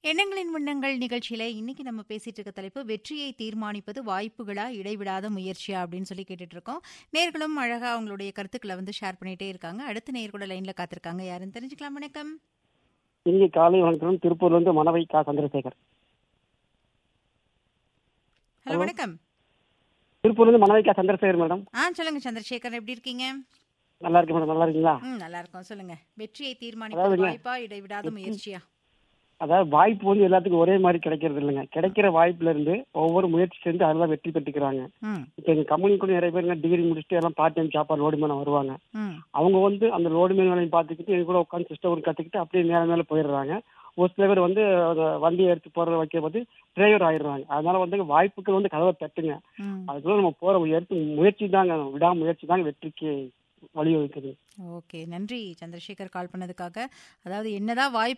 எண்ணங்களின் முன்னங்கள் நிகழ்ச்சியில இன்னைக்கு நம்ம பேசிட்டு இருக்க தலைப்பு வெற்றியை தீர்மானிப்பது வாய்ப்புகளா இடைவிடாத முயற்சியா அப்படின்னு சொல்லி கேட்டுட்டு இருக்கோம் நேர்களும் அழகா அவங்களுடைய கருத்துக்களை வந்து ஷேர் பண்ணிட்டே இருக்காங்க அடுத்த நேர் கூட லைன்ல காத்திருக்காங்க யாருன்னு தெரிஞ்சுக்கலாம் வணக்கம் இங்கே காலை வணக்கம் திருப்பூர்ல இருந்து மணவை கா சந்திரசேகர் ஹலோ வணக்கம் திருப்பூர்ல இருந்து மணவை கா சந்திரசேகர் மேடம் ஆ சொல்லுங்க சந்திரசேகர் எப்படி இருக்கீங்க நல்லா இருக்கு மேடம் நல்லா இருக்கீங்களா ம் நல்லா இருக்கோம் சொல்லுங்க வெற்றியை தீர்மானிப்பது அதாவதுங்க, வாய்ப்பா இடைவிடாத முயற்சியா அதாவது வாய்ப்பு வந்து எல்லாத்துக்கும் ஒரே மாதிரி கிடைக்கிறது இல்லைங்க கிடைக்கிற வாய்ப்புல இருந்து ஒவ்வொரு முயற்சி செஞ்சு அதெல்லாம் வெற்றி பெற்றுக்கிறாங்க ம் இப்போ எங்க கம்பெனி கூட நிறைய பேருங்க டிகிரி முடிச்சுட்டு எல்லாம் பார்ட் டைம் ஜாப்பா லோடு மேல வருவாங்க ம் அவங்க வந்து அந்த லோடு மேல் வேலையை பார்த்துக்கிட்டு எங்க கூட உட்காந்து சிஸ்டம் ஒர்க் கத்துக்கிட்டு அப்படியே மேல மேல போயிடுறாங்க ஒரு சில பேர் வந்து அந்த வண்டியை எடுத்து போற வைக்க போது டிரைவர் ஆயிடுறாங்க அதனால வந்து வாய்ப்புகள் வந்து கதவை தட்டுங்க ம் அதுக்குள்ள நம்ம போற முயற்சி முயற்சி தாங்க விடாமுயற்சி தாங்க வெற்றிக்கு வழிவகுக்குது ஓகே நன்றி சந்திரசேகர் கால் பண்ணதுக்காக அதாவது என்னதான் வாய்ப்பு